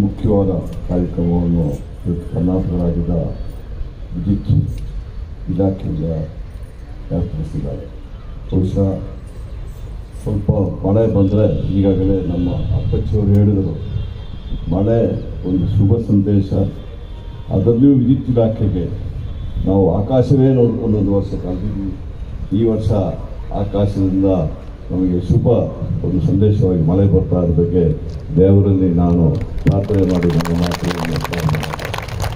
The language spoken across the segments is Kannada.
ಮುಖ್ಯವಾದ ಕಾರ್ಯಕ್ರಮವನ್ನು ಇವತ್ತು ಕರ್ನಾಟಕ ರಾಜ್ಯದ ವಿದ್ಯುತ್ ಇಲಾಖೆಯಿಂದ ಏರ್ಪಡಿಸಿದ್ದಾರೆ ಬಹುಶಃ ಸ್ವಲ್ಪ ಮಳೆ ಬಂದರೆ ಈಗಾಗಲೇ ನಮ್ಮ ಅಪ್ಪಚ್ಚಿಯವರು ಹೇಳಿದರು ಮಳೆ ಒಂದು ಶುಭ ಸಂದೇಶ ಅದರಲ್ಲಿಯೂ ವಿದ್ಯುತ್ ಇಲಾಖೆಗೆ ನಾವು ಆಕಾಶವೇ ನೋಡಿಕೊಂಡು ಒಂದು ವರ್ಷ ಕಳೆದಿದ್ವಿ ಈ ವರ್ಷ ಆಕಾಶದಿಂದ ನಮಗೆ ಶುಭ ಒಂದು ಸಂದೇಶವಾಗಿ ಮಳೆ ಬರ್ತಾ ಇರೋ ಬಗ್ಗೆ ದೇವರಲ್ಲಿ ನಾನು ಪ್ರಾರ್ಥನೆ ಮಾಡಿ ನನ್ನ ಮಾತುಗಳನ್ನು ಪ್ರಾರಂಭ ಮಾಡ್ತೇನೆ.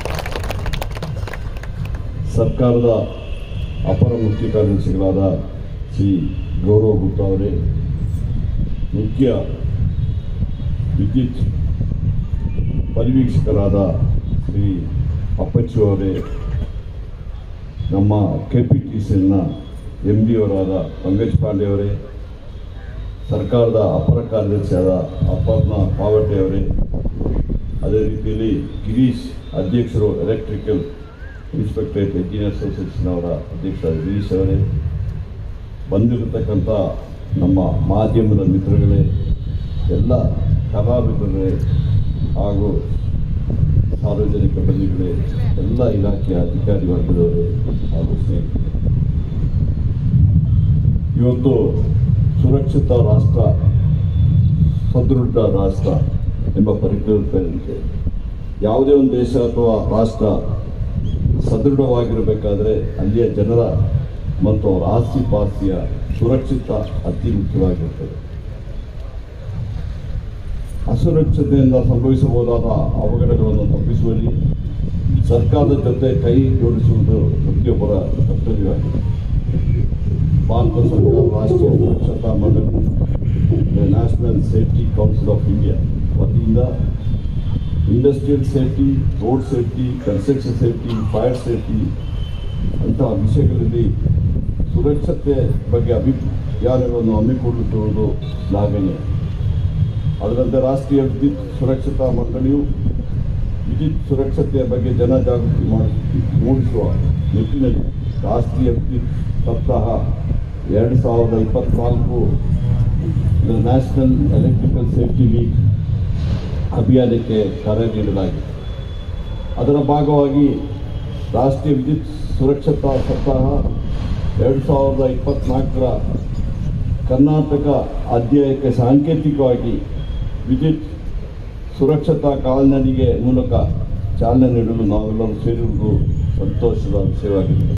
ಸರ್ಕಾರದ ಅಪರ ಮುಖ್ಯ ಕಾರ್ಯದರ್ಶಿಗಳಾದ ಶ್ರೀ ಗೌರವ್ ಗುಪ್ತಾ ಅವರೇ ಮುಖ್ಯ ವಿದ್ಯುತ್ ಪರಿವೀಕ್ಷಕರಾದ ಶ್ರೀ ಅಪ್ಪಚ್ಚು ಅವರೇ ನಮ್ಮ ಕೆ ಪಿ ಟಿ ಸಿನ ಎಂ ಡಿ ಅವರಾದ ಪಂಕಜ್ ಪಾಂಡೆ ಅವರೇ ಸರ್ಕಾರದ ಅಪರ ಕಾರ್ಯದರ್ಶಿಯಾದ ಅಪರ್ಣಾ ಪಾವಟೆ ಅವರೇ ಅದೇ ರೀತಿಯಲ್ಲಿ ಗಿರೀಶ್ ಅಧ್ಯಕ್ಷರು ಎಲೆಕ್ಟ್ರಿಕಲ್ ಇನ್ಸ್ಪೆಕ್ಟರೇಟ್ ಇಂಜಿನಿಯರ್ಸ್ ಅಸೋಸಿಯೇಷನ್ ಅವರ ಅಧ್ಯಕ್ಷರಾದ ಗಿರೀಶ್ ಅವರೇ ಬಂದಿರತಕ್ಕಂಥ ನಮ್ಮ ಮಾಧ್ಯಮದ ಮಿತ್ರಗಳೇ ಎಲ್ಲ ಕಲಾವಿದರೇ ಹಾಗೂ ಸಾರ್ವಜನಿಕ ಬಂಧುಗಳೇ ಎಲ್ಲ ಇಲಾಖೆಯ ಅಧಿಕಾರಿ ವರ್ಗದವರೇ ಹಾಗೂ ಸ್ನೇಹಿತರೆ ಇವತ್ತು ಸುರಕ್ಷಿತ ರಾಷ್ಟ್ರ ಸದೃಢ ರಾಷ್ಟ್ರ ಎಂಬ ಪರಿಕಲ್ಪನೆಯಂತೆ ಯಾವುದೇ ಒಂದು ದೇಶ ಅಥವಾ ರಾಷ್ಟ್ರ ಸದೃಢವಾಗಿರಬೇಕಾದ್ರೆ ಅಲ್ಲಿಯ ಜನರ ಮತ್ತು ಅವರ ಆಸ್ತಿ ಪಾಸ್ತಿಯ ಸುರಕ್ಷಿತ ಅತಿ ಮುಖ್ಯವಾಗಿರ್ತದೆ ಅಸುರಕ್ಷತೆಯಿಂದ ಸಂಭವಿಸಬಹುದಾದ ಅವಘಡಗಳನ್ನು ತಪ್ಪಿಸುವಲ್ಲಿ ಸರ್ಕಾರದ ಜೊತೆ ಕೈ ಜೋಡಿಸುವುದು ಪ್ರತಿಯೊಬ್ಬರ ಕರ್ತವ್ಯವಾಗಿದೆ ಭಾರತ ಸರ್ಕಾರ ರಾಷ್ಟ್ರೀಯ ಸುರಕ್ಷತಾ ಮಂಡಳಿ national safety council of India ವತಿಯಿಂದ industrial safety road safety construction safety fire safety ಅಂತಹ ವಿಷಯಗಳಲ್ಲಿ ಸುರಕ್ಷತೆ ಬಗ್ಗೆ ಅಭಿಯಾನಗಳನ್ನು ಹಮ್ಮಿಕೊಳ್ಳುತ್ತಿರುವುದು ಶ್ಲಾಘನೀಯ ಅದರಂತೆ ರಾಷ್ಟ್ರೀಯ ವಿದ್ಯುತ್ ಸುರಕ್ಷತಾ ಮಂಡಳಿಯು ವಿದ್ಯುತ್ ಸುರಕ್ಷತೆಯ ಬಗ್ಗೆ ಜನಜಾಗೃತಿ ಮಾಡಿ ಮೂಡಿಸುವ ನಿಟ್ಟಿನಲ್ಲಿ ರಾಷ್ಟ್ರೀಯ ವಿದ್ಯುತ್ ಸಪ್ತಾಹ ಎರಡು ಸಾವಿರದ ಇಪ್ಪತ್ನಾಲ್ಕು ನ್ಯಾಷನಲ್ ಎಲೆಕ್ಟ್ರಿಕಲ್ ಸೇಫ್ಟಿ ವೀಕ್ ಅಭಿಯಾನಕ್ಕೆ ಕರೆ ನೀಡಲಾಗಿದೆ ಅದರ ಭಾಗವಾಗಿ ರಾಷ್ಟ್ರೀಯ ವಿದ್ಯುತ್ ಸುರಕ್ಷತಾ ಸಪ್ತಾಹ ಎರಡು ಸಾವಿರದ ಇಪ್ಪತ್ನಾಲ್ಕರ ಕರ್ನಾಟಕ ಅಧ್ಯಾಯಕ್ಕೆ ಸಾಂಕೇತಿಕವಾಗಿ ವಿದ್ಯುತ್ ಸುರಕ್ಷತಾ ಕಾಲ್ನಡಿಗೆ ಮೂಲಕ ಚಾಲನೆ ನೀಡಲು ನಾವೆಲ್ಲರೂ ಸೇರಿರುವುದು ಸಂತೋಷದ ವಿಷಯವಾಗಿದೆ